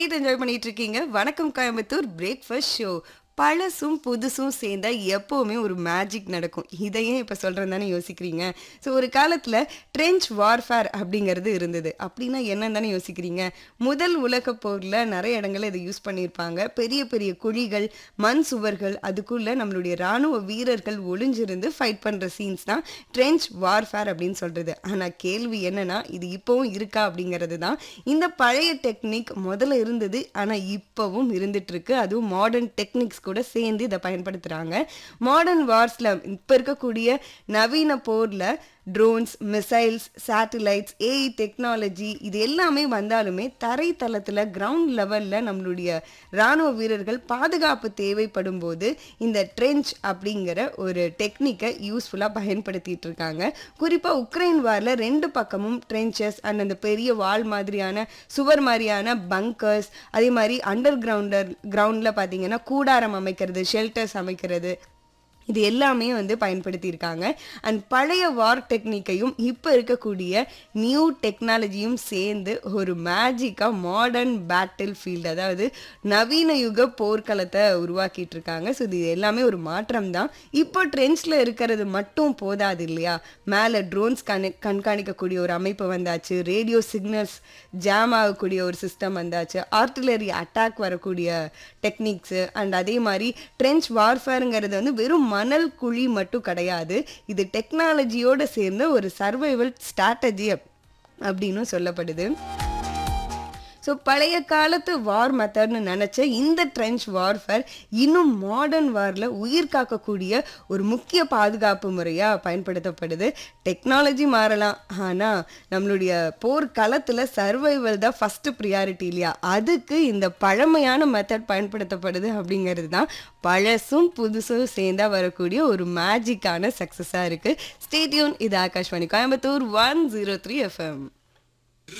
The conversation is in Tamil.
கேட்டு என்ஜாய் பண்ணிட்டு இருக்கீங்க வணக்கம் கோயம்புத்தூர் பிரேக்ஃபாஸ்ட் ஷோ பழசும் புதுசும் சேர்ந்தா எப்போவுமே ஒரு மேஜிக் நடக்கும் இதையும் இப்போ சொல்கிறேன் தானே யோசிக்கிறீங்க ஸோ ஒரு காலத்தில் ட்ரெஞ்ச் வார்ஃபேர் அப்படிங்கிறது இருந்தது அப்படின்னா என்னன்னு தானே யோசிக்கிறீங்க முதல் உலக போரில் நிறைய இடங்கள்ல இதை யூஸ் பண்ணியிருப்பாங்க பெரிய பெரிய குழிகள் மண் சுவர்கள் அதுக்குள்ளே நம்மளுடைய இராணுவ வீரர்கள் ஒளிஞ்சிருந்து ஃபைட் பண்ணுற சீன்ஸ் தான் ட்ரெஞ்ச் வார்ஃபேர் அப்படின்னு சொல்கிறது ஆனால் கேள்வி என்னன்னா இது இப்போவும் இருக்கா அப்படிங்கிறது தான் இந்த பழைய டெக்னிக் முதல்ல இருந்தது ஆனால் இப்போவும் இருந்துட்டு இருக்கு அதுவும் மாடர்ன் டெக்னிக்ஸ் கூட சேர்ந்து இதை பயன்படுத்துகிறாங்க மாடர்ன் வார்ஸில் இப்போ இருக்கக்கூடிய நவீன போரில் drones missiles satellites AI technology இது எல்லாமே வந்தாலுமே தரைத்தளத்தில் கிரவுண்ட் லெவலில் நம்மளுடைய இராணுவ வீரர்கள் பாதுகாப்பு தேவைப்படும் போது இந்த ட்ரெஞ்ச் அப்படிங்கிற ஒரு டெக்னிக்கை யூஸ்ஃபுல்லாக பயன்படுத்திட்டு இருக்காங்க குறிப்பாக உக்ரைன் வாரில் ரெண்டு பக்கமும் ட்ரென்ச்சஸ் அண்ட் அந்த பெரிய வால் மாதிரியான சுவர் மாதிரியான பங்கர்ஸ் அதே மாதிரி அண்டர் கிரவுண்டர் கிரவுண்டில் பார்த்தீங்கன்னா கூடாரம் அமைக்கிறது ஷெல்டர்ஸ் அமைக்கிறது இது எல்லாமே வந்து பயன்படுத்தியிருக்காங்க அண்ட் பழைய வார் டெக்னிக்கையும் இப்போ இருக்கக்கூடிய நியூ டெக்னாலஜியும் சேர்ந்து ஒரு மேஜிக்காக மாடர்ன் பேட்டில் ஃபீல்டு அதாவது நவீன யுக போர்க்களத்தை உருவாக்கிட்டு இருக்காங்க ஸோ இது எல்லாமே ஒரு மாற்றம் தான் இப்போ ட்ரெண்ட்ஸில் இருக்கிறது மட்டும் போதாது இல்லையா மேலே ட்ரோன்ஸ் கண் கண்காணிக்கக்கூடிய ஒரு அமைப்பு வந்தாச்சு ரேடியோ சிக்னல்ஸ் ஜாம் ஆகக்கூடிய ஒரு சிஸ்டம் வந்தாச்சு ஆர்டிலரி அட்டாக் வரக்கூடிய டெக்னிக்ஸு அண்ட் அதே மாதிரி ட்ரெஞ்ச் வார்ஃபேருங்கிறது வந்து வெறும் மணல் குழி மட்டும் கிடையாது இது டெக்னாலஜியோட சேர்ந்த ஒரு சர்வைவல் ஸ்ட்ராட்டஜி அப்படின்னு சொல்லப்படுது ஸோ பழைய காலத்து வார் மெத்தட்னு நினச்ச இந்த ட்ரெஞ்ச் வார்ஃபேர் இன்னும் மாடர்ன் வாரில் உயிர் காக்கக்கூடிய ஒரு முக்கிய பாதுகாப்பு முறையாக பயன்படுத்தப்படுது டெக்னாலஜி மாறலாம் ஆனால் நம்மளுடைய போர்க்களத்தில் சர்வைவல் தான் ஃபஸ்ட்டு ப்ரியாரிட்டி இல்லையா அதுக்கு இந்த பழமையான மெத்தட் பயன்படுத்தப்படுது அப்படிங்கிறது தான் பழசும் புதுசும் சேர்ந்தா வரக்கூடிய ஒரு மேஜிக்கான சக்ஸஸாக இருக்குது ஸ்டேடியூன் இது Akashvani Coimbatore one zero three FM